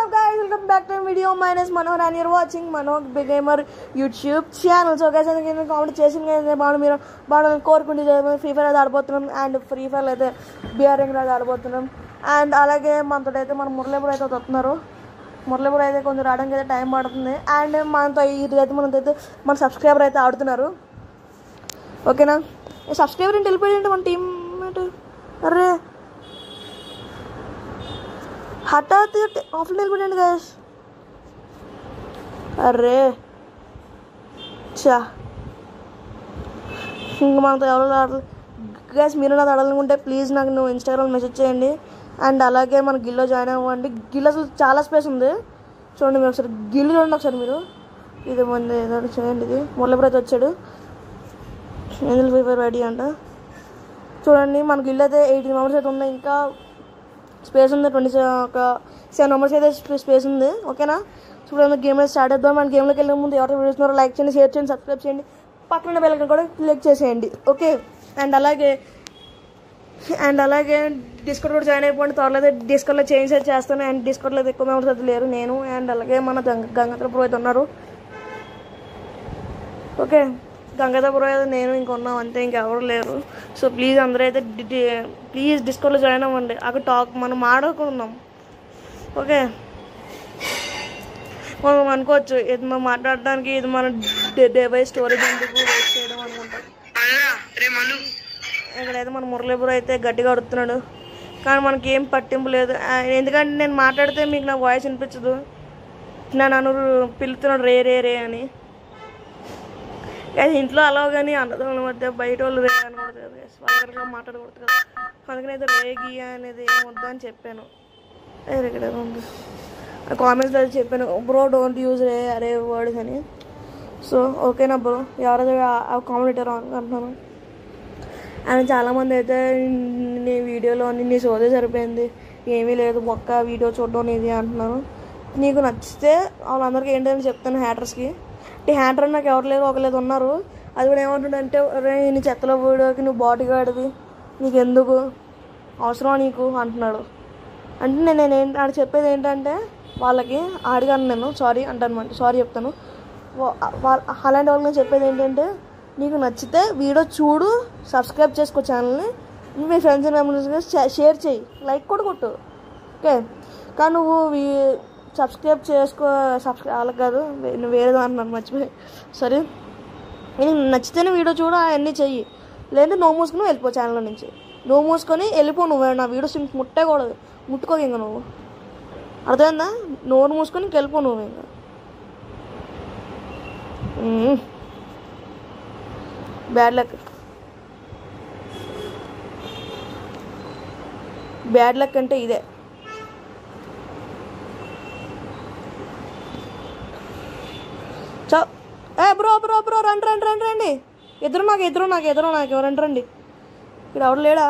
up guys welcome back to my video my name is Manohar and you're watching Manohar Big Gamer YouTube channel so guys నేను comment చేసిన కదా బాగా మీరు బాగా కోరుకుంటే Free Fire అయితే ఆడిపోతున్నాం అండ్ ఫ్రీ ఫైర్ అయితే బిఆర్ రింగ్ అయితే ఆడిపోతున్నాం అండ్ అలాగే మనతో అయితే మన మురళీపురం అయితే వస్తున్నారు మురళీపురం అయితే కొంచెం రావడానికి అయితే టైం పడుతుంది అండ్ మనతో ఇది అయితే మనతో అయితే మన సబ్స్క్రైబర్ అయితే ఆడుతున్నారు ఓకేనా సబ్స్క్రైబర్ ఏంటి వెళ్ళిపోయింది మన టీమ్ అరే హఠాత్ ఆఫ్లైన్ వెళ్ళిపోయాడు గైస్ అరే చా ఇంక మనతో ఎవరు ఆడాలి గైస్ మీరు నాకు ఆడాలనుకుంటే ప్లీజ్ నాకు నువ్వు ఇన్స్టాగ్రామ్ మెసేజ్ చేయండి అండ్ అలాగే మన గిల్లో జాయిన్ అవ్వండి గిల్లో అసలు చాలా స్పేస్ ఉంది చూడండి మీరు ఒకసారి గిల్లు చూడండి ఒకసారి మీరు ఇది మంది ఏదో చేయండి ఇది మురళీపురైతే వచ్చాడు ఏంజల్ ఫ్రీ ఫైర్ రెడీ అంట చూడండి మన గిల్లు అయితే ఎయిటీన్ మెంబర్స్ అయితే ఉన్నాయి ఇంకా స్పేస్ ఉంది ట్వంటీ ఒక సెవెన్ మెంబర్స్ అయితే స్పే- స్పేస్ ఉంది ఓకేనా చూడండి గేమ్ అయితే స్టార్ట్ చేద్దాం మన గేమ్లోకి వెళ్ళే ముందు ఎవరు వీడియోస్ లైక్ చేయండి షేర్ చేయండి సబ్స్క్రైబ్ చేయండి పక్కన బెల్ కూడా క్లిక్ చేసేయండి ఓకే అండ్ అలాగే అండ్ అలాగే డిస్కౌంట్ కూడా జాయిన్ అయిపోండి త్వరలో అయితే డిస్కౌంట్లో చేంజ్ అయితే చేస్తాను అండ్ డిస్కౌంట్లో అయితే ఎక్కువ మెంబర్స్ అయితే లేరు నేను అండ్ అలాగే మన గంగ గంగాధర ప్రో అయితే ఉన్నారు ఓకే గంగాధర ప్రో అయితే నేను ఇంకొన్నాం అంతే ఇంకెవరు లేరు సో ప్లీజ్ అందరూ అయితే ప్లీజ్ డిస్కౌంట్లో జాయిన్ అవ్వండి అక్కడ టాక్ మనం ఆడుకున్నాం ఓకే మనం అనుకోవచ్చు ఇది మనం మాట్లాడడానికి ఇది మన డివైస్ స్టోరేజ్ ఎందుకు వేస్ట్ చేయడం అనుకుంటాం ఇక్కడైతే మన మురళీపురం అయితే గట్టిగా అడుగుతున్నాడు కానీ మనకి ఏం పట్టింపు లేదు ఆ, ఎందుకంటే నేను మాట్లాడితే మీకు నా వాయిస్ వినిపించదు నా నన్ను పిలుతున్నాడు రే రే రే అని కానీ ఇంట్లో అలా కానీ అన్నదమ్ముల మధ్య బయట వాళ్ళు రే అనకూడదు కదా వాళ్ళ మాట్లాడకూడదు కదా అందుకని అయితే రే గీ అనేది ఏం వద్దా అని చెప్పాను ఏ, ఇక్కడ ఏదో ఉంది కామెంట్స్లో అయితే చెప్పాను బ్రో డోంట్ యూజ్ రే అరే వర్డ్స్ అని సో ఓకేనా బ్రో ఎవరైతే కామెంట్ అంటున్నాను అండ్ చాలామంది అయితే నీ వీడియోలో నీ సోదే సరిపోయింది ఏమీ లేదు ఒక్క వీడియో చూడడం ఇది అంటున్నాను నీకు నచ్చితే వాళ్ళందరికీ ఏంటని చెప్తాను హ్యాటర్స్కి ఈ హ్యాటర్ నాకు ఎవరు లేరు ఒకలేదు ఉన్నారు అది కూడా ఏమంటుండంటే రే నీ చెత్తలో వీడియోకి నువ్వు బాడీ గార్డ్వి నీకు ఎందుకు అవసరమా నీకు అంటున్నాడు అంటే నేను నేను ఏంటి ఆడ చెప్పేది ఏంటంటే వాళ్ళకి అడిగాను నేను సారీ అంటాను సారీ చెప్తాను వా- వా- అలాంటి వాళ్ళకి నేను చెప్పేది ఏంటంటే నీకు నచ్చితే వీడియో చూడు సబ్స్క్రైబ్ చేసుకో ఛానల్ని మీ ఫ్రెండ్స్ అండ్ మెంబర్స్గా షేర్ చేయి లైక్ కూడా కొట్టు ఓకే కానీ నువ్వు వీ- సబ్స్క్రైబ్ చేసుకో సబ్స్క్రైబ్ వాళ్ళకి కాదు వే- నువ్వు వేరే అంటున్నాను మర్చిపోయి సరే నీకు నచ్చితేనే వీడియో చూడు అవన్నీ చెయ్యి లేదంటే నో మూసుకుని వెళ్ళిపో ఛానల్ నుంచి నో మూసుకొని వెళ్ళిపో నువ్వు నా వీడియోస్ ఇంక ముట్టకూడదు ముట్టుకో ఇంకా నువ్వు అర్థమైందా నోరు మూసుకొని ఇంక వెళ్ళిపో నువ్వు ఇంకా బ్యాడ్ లక్ బ్యాడ్ లక్ అంటే ఇదే చా ఏ బ్రో బ్రో బ్రో రండి రండి రండి రండి ఎదురు నాకు ఎదురు నాకు ఎదురు నాకు రండి రండి ఇక్కడ ఎవడు లేడా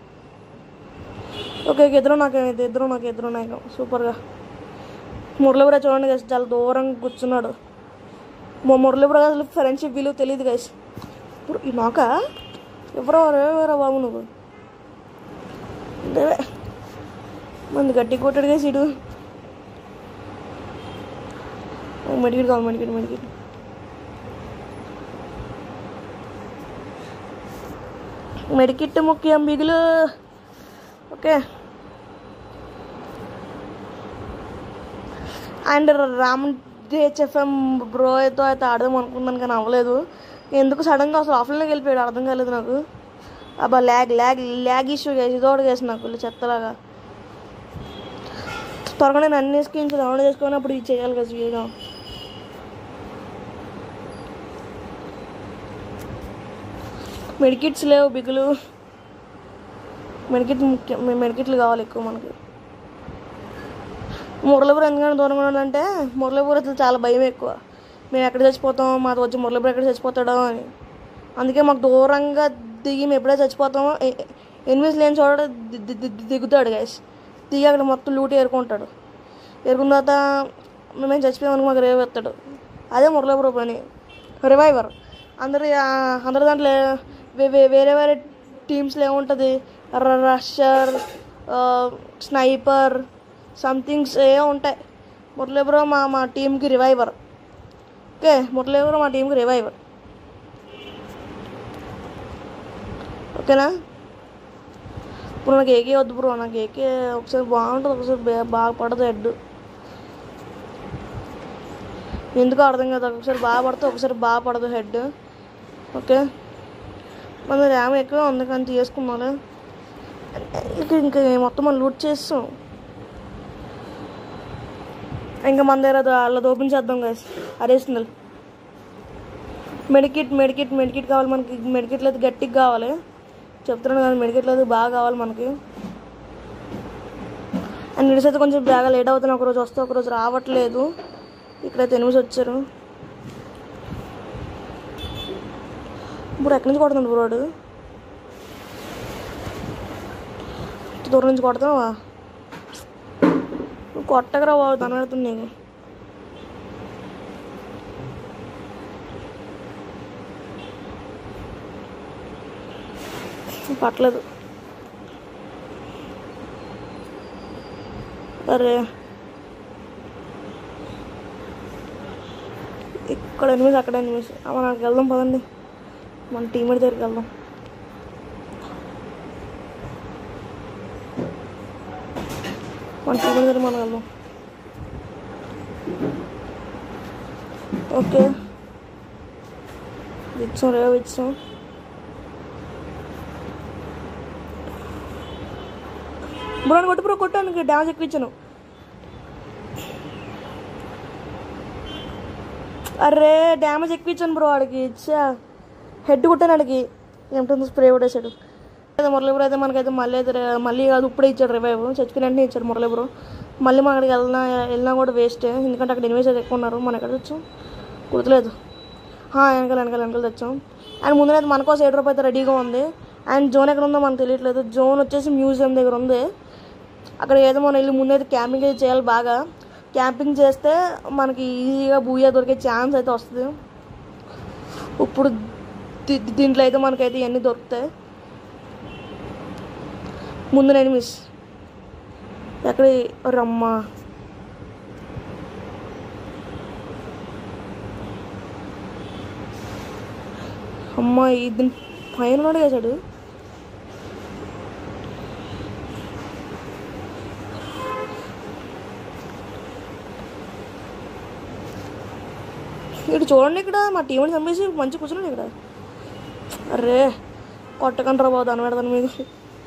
ఓకే ఓకే ఎదురు నాకు ఎదురు నాకు ఎదురు నాకు సూపర్గా మురళీపుర చూడండి గైస్ చాలా దూరంగా కూర్చున్నాడు మా మురళీపుర అసలు ఫ్రెండ్షిప్ విలువ తెలియదు గైస్ ఇప్పుడు ఈ నాక ఎవరో ఎవరో బాబు నువ్వు దేవే మంది గట్టి కొట్టాడు గైస్ ఇడు మెడికిట్ కావాలి మెడికిట్ మెడికిట్ మెడికిట్ ముఖ్యం బిగులు ఓకే అండ్ రామ్ డిహెచ్ఎఫ్ఎం బ్రోతో అయితే ఆడదాం అనుకున్నాను కానీ అవ్వలేదు ఎందుకు సడన్గా అసలు ఆఫ్లైన్లోకి వెళ్ళిపోయాడు అర్థం కాలేదు నాకు అబ్బా ల్యాగ్ ల్యాగ్ ల్యాగ్ ఇష్యూ చేసి ఇదోటి చేసి నాకు వీళ్ళు చెత్తలాగా త్వరగా నేను అన్ని స్కీమ్స్ డౌన్లోడ్ చేసుకొని అప్పుడు ఇది చేయాలి కదా స్వీగా మెడికిట్స్ లేవు బిగులు మెడికిట్ ముఖ్యం మెడికిట్లు కావాలి ఎక్కువ మనకి మురళీపురం ఎందుకంటే దూరంగా ఉండాలంటే మురళీపురం అసలు చాలా భయం ఎక్కువ మేము ఎక్కడ చచ్చిపోతాం మాతో వచ్చి మురళీపురం ఎక్కడ చచ్చిపోతాడో అని అందుకే మాకు దూరంగా దిగి మేము ఎప్పుడే చచ్చిపోతామో ఎనిమిది లేని చోట ది- ది- ది- దిగుతాడు గైస్ దిగి అక్కడ మొత్తం లూటి ఏరుకుంటాడు ఏరుకున్న తర్వాత మేము చచ్చిపోయామని మాకు రేవ్ ఎత్తాడు అదే మురళీపురం పని రివైవర్ అందరు ఆ- అందరి దాంట్లో వే- వే- వేరే వేరే టీమ్స్లో ఏముంటుంది రషర్ స్నైపర్ సంథింగ్స్ ఏ ఉంటాయి మురళీ బ్రో మా మా టీంకి రివైవర్ ఓకే మురళీ బ్రో మా టీంకి రివైవర్ ఓకేనా ఇప్పుడు నాకు ఏకే వద్దు బ్రో నాకు ఏకే ఒకసారి బాగుంటుంది ఒకసారి బా- బాగా పడదు హెడ్ ఎందుకు అర్థం కాదు ఒకసారి బాగా పడితే ఒకసారి బాగా పడదు హెడ్ ఓకే మన ర్యామ్ ఎక్కువ ఉంది కానీ తీసుకున్నాను ఇక ఇంకా మొత్తం మనం లూట్ చేస్తాం ఇంకా మన దగ్గర అది వాళ్ళది ఓపెన్ చేద్దాం గాయస్ అరేస్తుంది మెడికిట్ మెడికిట్ మెడికిట్ కావాలి మనకి మెడికిట్లు అయితే గట్టిగా కావాలి చెప్తున్నాను కదా మెడికిట్లు అయితే బాగా కావాలి మనకి అండ్ నిడిస్ అయితే కొంచెం బాగా లేట్ అవుతుంది ఒకరోజు వస్తే ఒకరోజు రావట్లేదు ఇక్కడైతే ఎనిమిది వచ్చారు ఇప్పుడు ఎక్కడి నుంచి కొడుతుంది బ్రోడు దూరం నుంచి కొడతావా నువ్వు కొట్టకరా బాబు తనడుతుంది నీకు పట్టలేదు అరే ఇక్కడ ఎనిమిది అక్కడ ఎనిమిది అమ్మ నాకు వెళ్దాం పదండి మన టీమేట్ దగ్గరికి వెళ్దాం మన టీమేట్ దగ్గర మనం వెళ్దాం ఓకే ఇచ్చాం రేవ్ ఇచ్చాం బ్రోని కొట్టు బ్రో కొట్టాను డ్యామేజ్ ఎక్కువ ఇచ్చాను అరే డ్యామేజ్ ఎక్కువ ఇచ్చాను బ్రో వాడికి ఇచ్చా హెడ్ కొట్టాను వాడికి ఏమిటో స్ప్రే కొట్టేశాడు అయితే మురళీ బ్రో అయితే మనకైతే మళ్ళీ అయితే రే- మళ్ళీ కాదు ఇప్పుడే ఇచ్చాడు రివైవ్ చచ్చిపోయిన వెంటనే ఇచ్చాడు మురళీ బ్రో మళ్ళీ మనం అక్కడికి వెళ్ళినా వెళ్ళినా కూడా వేస్టే ఎందుకంటే అక్కడ ఎనిమిది అయితే ఎక్కువ ఉన్నారు మనం ఎక్కడ వచ్చాం గుర్తులేదు హా, వెనకాల వెనకాల వెనకాల తెచ్చాం అండ్ ముందు అయితే మన కోసం ఏడు రూపాయలు అయితే రెడీగా ఉంది అండ్ జోన్ ఎక్కడ ఉందో మనకు తెలియట్లేదు జోన్ వచ్చేసి మ్యూజియం దగ్గర ఉంది అక్కడ ఏదో మనం వెళ్ళి ముందైతే క్యాంపింగ్ అయితే చేయాలి బాగా క్యాంపింగ్ చేస్తే మనకి ఈజీగా బూయా దొరికే ఛాన్స్ అయితే వస్తుంది ఇప్పుడు దీ- దీంట్లో అయితే మనకైతే ఇవన్నీ దొరుకుతాయి ముందు నేను మిస్ ఎక్కడ రమ్మ అమ్మ ఇది పైన ఉన్నాడు వేసాడు ఇక్కడ చూడండి ఇక్కడ మా టీంని చంపేసి మంచి కూర్చున్నాడు ఇక్కడ అరే కొట్టకండి రా బాబు దాని మీద దాని మీద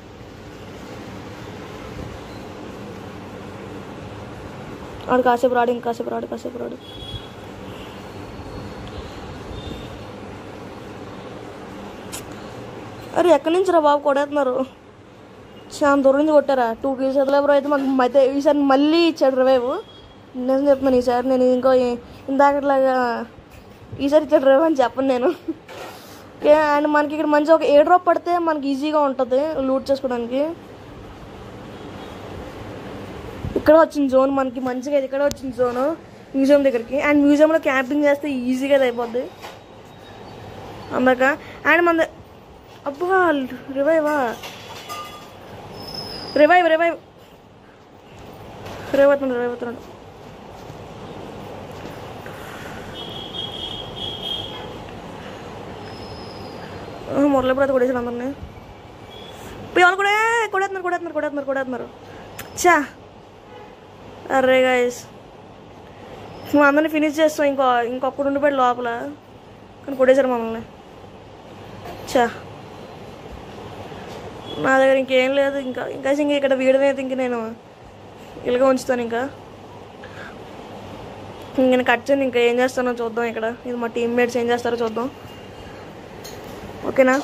ఆడు కాసేపు రాడు ఇంకాసేపు రాడు కాసేపు రాడు అరే ఎక్కడి నుంచి రా బాబు కొడేస్తున్నారు చాలా దూరం నుంచి కొట్టారా టూ కిలోస్ చదివే బ్రో అయితే మాకు అయితే ఈసారి మళ్ళీ ఇచ్చాడు రివైవ్ నిజం చెప్తున్నాను ఈసారి నేను ఇంకో ఇందాకట్లాగా ఈసారి ఇచ్చాడు రివైవ్ అని చెప్పను నేను ఓకే అండ్ మనకి ఇక్కడ మంచి ఒక ఏ డ్రాప్ పడితే మనకి ఈజీగా ఉంటుంది లూట్ చేసుకోవడానికి ఇక్కడ వచ్చింది జోన్ మనకి మంచిగా ఇది ఇక్కడ వచ్చింది జోన్ మ్యూజియం దగ్గరికి అండ్ మ్యూజియంలో క్యాంపింగ్ చేస్తే ఈజీగా అది అయిపోద్ది అందాక అండ్ మన ద- అబ్బా రివైవా రివైవ్ రివైవ్ రివైవ్ అవుతున్నాడు రివైవ్ అవుతున్నాడు ఆ, మురళి కూడా కొడేసాడు అందరిని ఇప్పుడు వాళ్ళు కూడా కొడేస్తున్నారు కొడేస్తున్నారు కొడేస్తున్నారు కొడేస్తున్నారు చా అరే గాయస్ మేము అందరిని ఫినిష్ చేస్తాం ఇంకో ఇంకొకడు ఉండిపోయాడు లోపల కానీ కొట్టేశారు మమ్మల్ని చా నా దగ్గర ఇంకేం లేదు ఇంకా ఇంకా ఇంక ఇక్కడ వీడియో అయితే ఇంక నేను ఇలాగ ఉంచుతాను ఇంకా ఇంక నేను కట్ చేయను ఇంకా ఏం చేస్తానో చూద్దాం ఇక్కడ ఇది మా టీమ్మేట్స్ ఏం చేస్తారో చూద్దాం ఓకేనా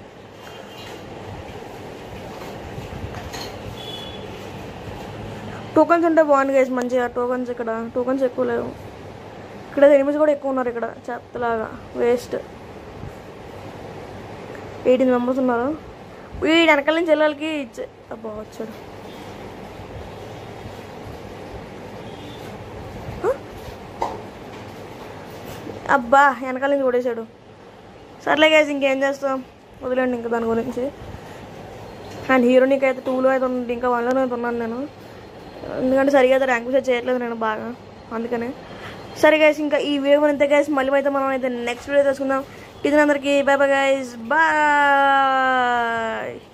టోకన్స్ ఉంటే బాగుంది గైస్ మంచిగా టోకన్స్ ఇక్కడ టోకన్స్ ఎక్కువ లేవు ఇక్కడ ఎనిమిది కూడా ఎక్కువ ఉన్నారు ఇక్కడ చెత్తలాగా వేస్ట్ ఎయిటీన్ మెంబర్స్ ఉన్నారు వీడి వెనకాల నుంచి వెళ్ళాలకి ఇచ్చే అబ్బా వచ్చాడు హ? అబ్బా వెనకాల నుంచి కొడేశాడు సర్లే గైస్ ఇంకేం చేస్తాం వదిలేండి ఇంకా దాని గురించి అండ్ హీరోనికి అయితే టూలో అయితే ఉంది ఇంకా వన్లోనే అయితే ఉన్నాను నేను ఎందుకంటే సరిగా అయితే ర్యాంక్ సెట్ చేయట్లేదు నేను బాగా అందుకనే సరే గైస్ ఇంకా ఈ వీడియో అంతే గైస్ మళ్ళీ అయితే మనం అయితే నెక్స్ట్ వీడియో తెలుసుకుందాం ఇది అందరికీ బాయ్ బాయ్ గైస్ బాయ్